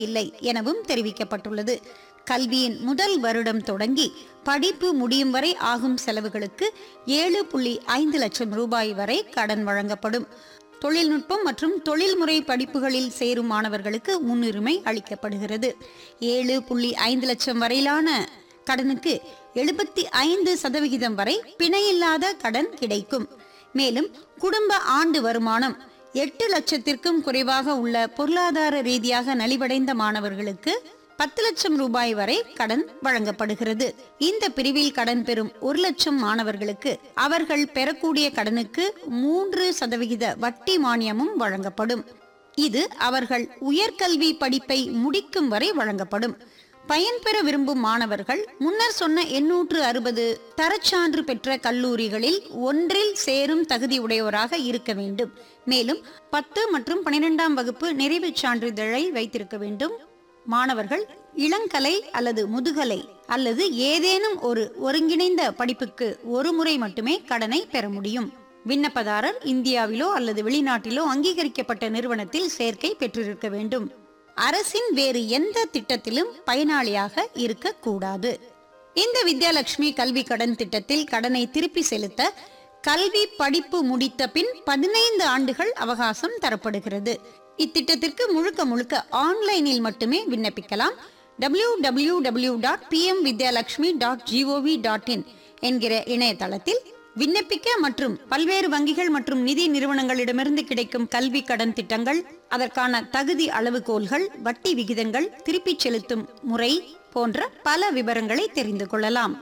இல்லை எனவும் தெரிவிக்கப்பட்டுள்ளது கல்வியின் முதல் வருடம் தொடங்கி படிப்பு முடியும் வரை ஆகும் செலவுகளுக்கு ஏழு புள்ளி ஐந்து லட்சம் ரூபாய் வரை கடன் வழங்கப்படும் தொழில்நுட்பம் மற்றும் தொழில்முறை படிப்புகளில் சேரும் மாணவர்களுக்கு முன்னுரிமை அளிக்கப்படுகிறது ஏழு புள்ளி ஐந்து லட்சம் வரையிலான கடனுக்கு எழுபத்தி ஐந்து சதவிகிதம் வரை பிணையில்லாத கடன் கிடைக்கும் மேலும் குடும்ப ஆண்டு வருமானம் எட்டு லட்சத்திற்கும் குறைவாக உள்ள பொருளாதார ரீதியாக நலிவடைந்த மாணவர்களுக்கு பத்து லட்சம் ரூபாய் வரை கடன் வழங்கப்படுகிறது இந்த பிரிவில் கடன் பெறும் ஒரு லட்சம் மாணவர்களுக்கு அவர்கள் பெறக்கூடிய கடனுக்கு மூன்று சதவிகித வட்டி மானியமும் வழங்கப்படும் இது அவர்கள் உயர்கல்வி படிப்பை முடிக்கும் வரை வழங்கப்படும் பயன்பெற விரும்பும் மாணவர்கள் முன்னர் சொன்ன எண்ணூற்று அறுபது தரச்சான்று பெற்ற கல்லூரிகளில் ஒன்றில் சேரும் தகுதி உடையவராக இருக்க வேண்டும் மேலும் பத்து மற்றும் பனிரெண்டாம் வகுப்பு நிறைவுச் சான்றிதழை வைத்திருக்க வேண்டும் மாணவர்கள் இளங்கலை அல்லது முதுகலை அல்லது ஏதேனும் ஒரு ஒருங்கிணைந்த படிப்புக்கு ஒரு முறை மட்டுமே கடனை பெற முடியும் விண்ணப்பதாரர் இந்தியாவிலோ அல்லது வெளிநாட்டிலோ அங்கீகரிக்கப்பட்ட நிறுவனத்தில் சேர்க்கை பெற்றிருக்க வேண்டும் அரசின் வேறு எந்த திட்டத்திலும் பயனாளியாக இருக்கக்கூடாது இந்த வித்யாலட்சுமி கல்வி கடன் திட்டத்தில் கடனை திருப்பி செலுத்த கல்வி படிப்பு முடித்த பின் பதினைந்து ஆண்டுகள் அவகாசம் தரப்படுகிறது இத்திட்டத்திற்கு முழுக்க முழுக்க ஆன்லைனில் மட்டுமே விண்ணப்பிக்கலாம் W W W dot PM Vidyalakshmi dot G O V dot in என்கிற இணையதளத்தில் விண்ணப்பிக்க மற்றும் பல்வேறு வங்கிகள் மற்றும் நிதி நிறுவனங்களிடமிருந்து கிடைக்கும் கல்வி கடன் திட்டங்கள் அதற்கான தகுதி அளவுகோல்கள் வட்டி விகிதங்கள் திருப்பிச் செலுத்தும் முறை போன்ற பல விவரங்களை தெரிந்து கொள்ளலாம்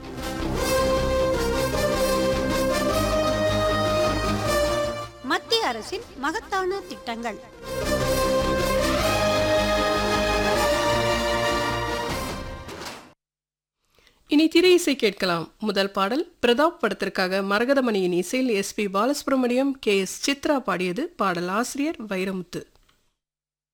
மத்திய அரசின் மகத்தான திட்டங்கள் இனி திரை இசை கேட்கலாம் முதல் பாடல் பிரதாப் படத்திற்காக மரகதமணியின் இசையில் S P Balasubrahmanyam K S Chitra பாடியது பாடல் ஆசிரியர் வைரமுத்து